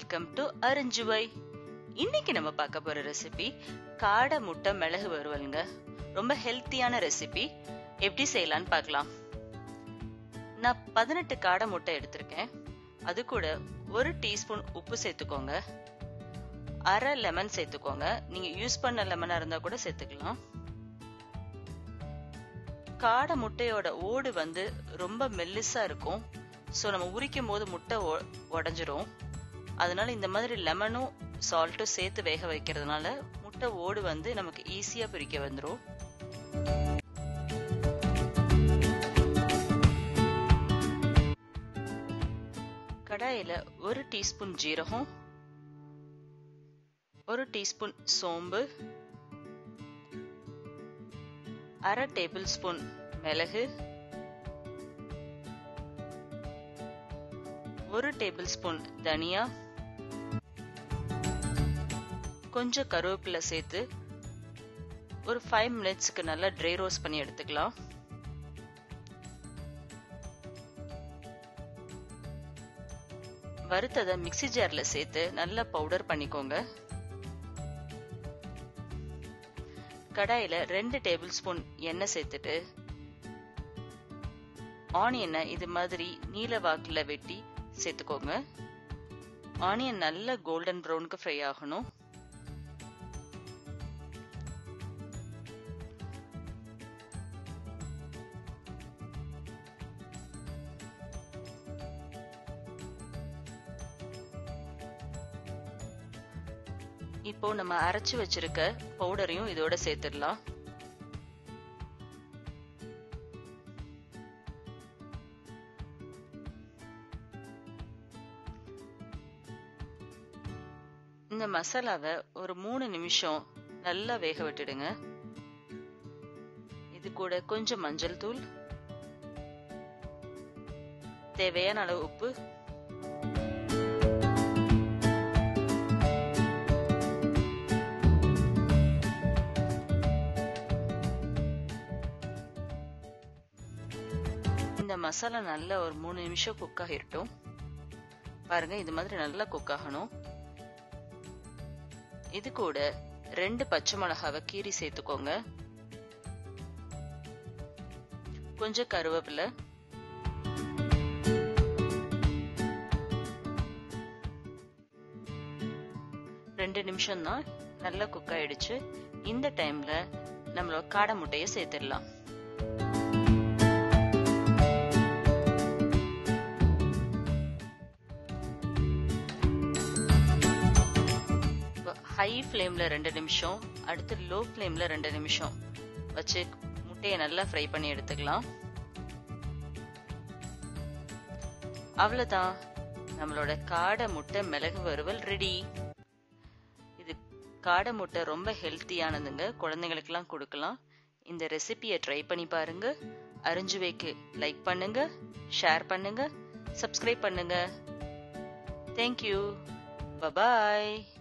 welcome to அரிஞ்சுவை இன்னைக்கு நம்ம பார்க்க போற ரெசிபி காடை முட்டை மிளகு வறுவலுங்க ரொம்ப ஹெல்த்தியான ரெசிபி எப்படி செய்யலாம்னு பார்க்கலாம் நான் பதினெட்டு காடை முட்டை எடுத்திருக்கேன் அது கூட ஒரு டீஸ்பூன் உப்பு சேர்த்துக்கோங்க அரை லெமன் சேர்த்துக்கோங்க நீங்க யூஸ் பண்ண லெமனா இருந்தா கூட சேர்த்துக்கலாம் காடை முட்டையோட ஓடு வந்து ரொம்ப மெல்லிசா இருக்கும் ஸோ நம்ம உரிக்கும் போது முட்டை உடஞ்சிரும் அதனால இந்த மாதிரி லெமனும் சால்ட்டும் சேர்த்து வேக வைக்கிறதுனால முட்டை ஓடு வந்து நமக்கு ஈஸியா பிரிக்க வந்துடும் கடாயில ஒரு டீஸ்பூன் ஜீரகம் ஒரு டீஸ்பூன் சோம்பு அரை டேபிள் ஸ்பூன் மிளகு ஒரு டேபிள் ஸ்பூன் தனியா கொஞ்சம் கருவேப்பிலை சேர்த்து ஒரு ஃபைவ் மினிட்ஸ்க்கு நல்லா ட்ரை ரோஸ்ட் பண்ணி எடுத்துக்கலாம் வறுத்ததை மிக்சி ஜார்ல சேர்த்து நல்லா பவுடர் பண்ணிக்கோங்க கடாயில ரெண்டு டேபிள் ஸ்பூன் எண்ணெய் சேர்த்துட்டு ஆனியனை இது மாதிரி நீல வாக்குல வெட்டி சேர்த்துக்கோங்க ஆனியன் நல்ல கோல்டன் ப்ரௌனுக்கு ஃப்ரை ஆகணும் இப்போ நம்ம அரைச்சு வச்சிருக்க பவுடரையும் இதோட சேர்த்துடலாம் இந்த மசாலாவை ஒரு மூணு நிமிஷம் நல்லா வேக விட்டுடுங்க இது கூட கொஞ்சம் மஞ்சள் தூள் தேவையான அளவு உப்பு இந்த மசாலா நல்லா ஒரு மூணு நிமிஷம் குக் ஆகிருட்டும் பாருங்க இது மாதிரி நல்லா குக் ஆகணும் இது கூட ரெண்டு பச்சை மிளகாவை கீரி சேர்த்துக்கோங்க கொஞ்சம் கருவேப்பிலை ரெண்டு நிமிஷம் தான் நல்லா குக் ஆயிடுச்சு இந்த டைம்ல நம்மளோட காடை முட்டையை சேர்த்துடலாம் ஹை ஃப்ளேம்ல ரெண்டு நிமிஷம் அடுத்து லோ ஃப்ளேம்ல ரெண்டு நிமிஷம் வச்சு முட்டையை நல்லா ஃப்ரை பண்ணி எடுத்துக்கலாம் அவ்வளவுதான் நம்மளோட காடை முட்டை மிளகு வறுவல் ரெடி இது காடை முட்டை ரொம்ப ஹெல்த்தியானதுங்க குழந்தைங்களுக்கெல்லாம் கொடுக்கலாம் இந்த ரெசிபியை ட்ரை பண்ணி பாருங்க அரிஞ்சுவைக்கு லைக் பண்ணுங்க ஷேர் பண்ணுங்க சப்ஸ்கிரைப் பண்ணுங்க தேங்க்யூ பபாய்